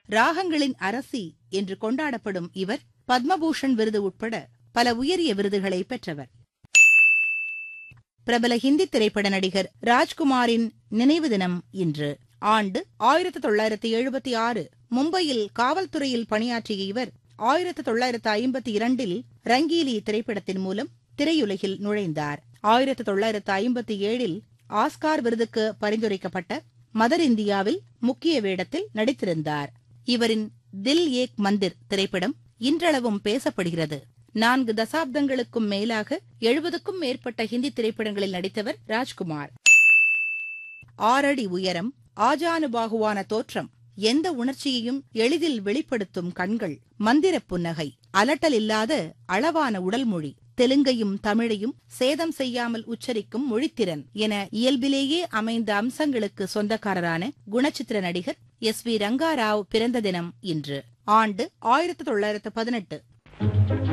ராகங்களின் அரசி என்று கொண்டாடப்படும் இவர் பத்மபூஷன் விருது உட்பட பல உயரிய விருதுகளை பெற்றவர் பிரபல ஹிந்தி திரைப்பட நடிகர் ராஜ்குமாரின் நினைவு தினம் இன்று ஆண்டு ஆயிரத்து தொள்ளாயிரத்து எழுபத்தி ஆறு மும்பையில் காவல்துறையில் பணியாற்றிய இவர் ஆயிரத்து தொள்ளாயிரத்து ஐம்பத்தி இரண்டில் ரங்கீலி திரைப்படத்தின் மூலம் திரையுலகில் நுழைந்தார் ஆயிரத்து தொள்ளாயிரத்து ஐம்பத்தி ஏழில் ஆஸ்கார் விருதுக்கு பரிந்துரைக்கப்பட்ட மதர் இந்தியாவில் முக்கிய வேடத்தில் நடித்திருந்தார் இவரின் தில் ஏக் மந்திர் திரைப்படம் இன்றளவும் பேசப்படுகிறது நான்கு தசாப்தங்களுக்கும் மேலாக எழுபதுக்கும் மேற்பட்ட ஹிந்தி திரைப்படங்களில் நடித்தவர் ராஜ்குமார் ஆறடி உயரம் ஆஜானுபாகுவான தோற்றம் எந்த உணர்ச்சியையும் எளிதில் வெளிப்படுத்தும் கண்கள் மந்திரப் புன்னகை அலட்டல் இல்லாத அளவான உடல் மொழி தெலுங்கையும் தமிழையும் சேதம் செய்யாமல் உச்சரிக்கும் மொழித்திறன் என இயல்பிலேயே அமைந்த அம்சங்களுக்கு சொந்தக்காரரான குணச்சித்திர நடிகர் எஸ் வி ரங்காராவ் பிறந்த தினம் இன்று ஆண்டு ஆயிரத்து தொள்ளாயிரத்து பதினெட்டு